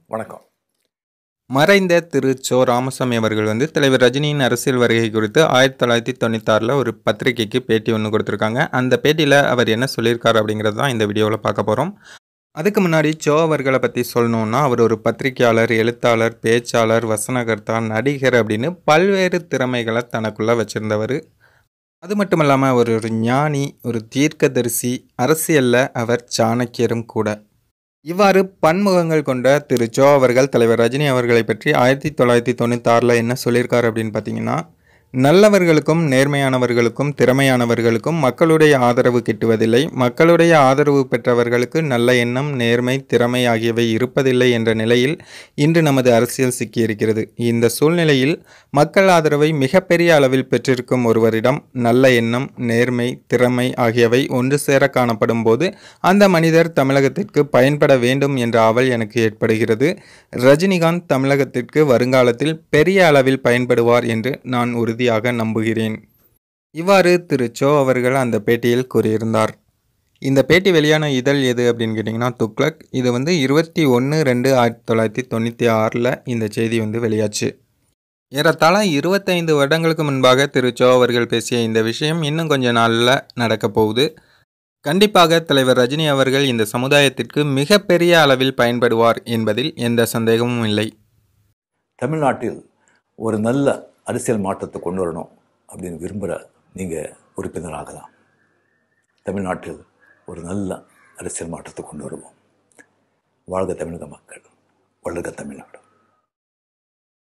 வணக்கம் மறைந்த திரு சோ ராமசாமி அவர்கள் வந்து தலைவர் ரஜினியின் அரசியல் வருகை குறித்து ஆயிரத்தி தொள்ளாயிரத்தி தொண்ணூத்தாறில் ஒரு பத்திரிகைக்கு பேட்டி ஒன்று கொடுத்துருக்காங்க அந்த பேட்டியில் அவர் என்ன சொல்லியிருக்காரு அப்படிங்கிறது தான் இந்த வீடியோவில் பார்க்க போகிறோம் அதுக்கு முன்னாடி சோ அவர்களை பற்றி சொல்லணுன்னா அவர் ஒரு பத்திரிகையாளர் எழுத்தாளர் பேச்சாளர் வசனகர்த்தா நடிகர் அப்படின்னு பல்வேறு திறமைகளை தனக்குள்ளே வச்சுருந்தவர் அது மட்டும் இல்லாமல் அவர் ஒரு ஞானி ஒரு தீர்க்கதரிசி அரசியலில் அவர் சாணக்கியரும் கூட இவ்வாறு பன்முகங்கள் கொண்ட திரு ஜோ அவர்கள் தலைவர் ரஜினி அவர்களை பற்றி ஆயிரத்தி தொள்ளாயிரத்தி தொண்ணூத்தாறில் என்ன சொல்லியிருக்காரு அப்படின்னு பார்த்தீங்கன்னா நல்லவர்களுக்கும் நேர்மையானவர்களுக்கும் திறமையானவர்களுக்கும் மக்களுடைய ஆதரவு கிட்டுவதில்லை மக்களுடைய ஆதரவு பெற்றவர்களுக்கு நல்ல எண்ணம் நேர்மை திறமை ஆகியவை இருப்பதில்லை என்ற நிலையில் இன்று நமது அரசியல் சிக்கியிருக்கிறது இந்த சூழ்நிலையில் மக்கள் ஆதரவை மிகப்பெரிய அளவில் பெற்றிருக்கும் ஒருவரிடம் நல்ல எண்ணம் நேர்மை திறமை ஆகியவை ஒன்று சேர காணப்படும் போது அந்த மனிதர் தமிழகத்திற்கு பயன்பட வேண்டும் என்ற ஆவல் எனக்கு ஏற்படுகிறது ரஜினிகாந்த் தமிழகத்திற்கு வருங்காலத்தில் பெரிய அளவில் பயன்படுவார் என்று நான் உறுதியாக நம்புகிறேன் இவ்வாறு திரு சோ அவர்கள் அந்த பேட்டியில் கூறியிருந்தார் இந்த பேட்டி வெளியான இதழ் எது அப்படின்னு கேட்டிங்கன்னா துக்ளக் இது வந்து இருபத்தி ஒன்று ரெண்டு ஆயிரத்தி தொள்ளாயிரத்தி தொண்ணூற்றி ஆறில் இந்த செய்தி வந்து வெளியாச்சு ஏறத்தாழ இருபத்தைந்து வருடங்களுக்கு முன்பாக திரு சோ அவர்கள் பேசிய இந்த விஷயம் இன்னும் கொஞ்ச நாளில் நடக்க போகுது கண்டிப்பாக தலைவர் ரஜினி அவர்கள் இந்த சமுதாயத்திற்கு மிகப்பெரிய அளவில் பயன்படுவார் என்பதில் எந்த சந்தேகமும் இல்லை தமிழ்நாட்டில் ஒரு நல்ல அரசியல் மாற்றத்தை கொண்டு வரணும் அப்படின்னு விரும்புகிற நீங்கள் உறுப்பினராகலாம் தமிழ்நாட்டில் ஒரு நல்ல அரசியல் மாற்றத்தை கொண்டு வருவோம் வாழ்க தமிழக மக்கள் வளர்க தமிழ்நாடு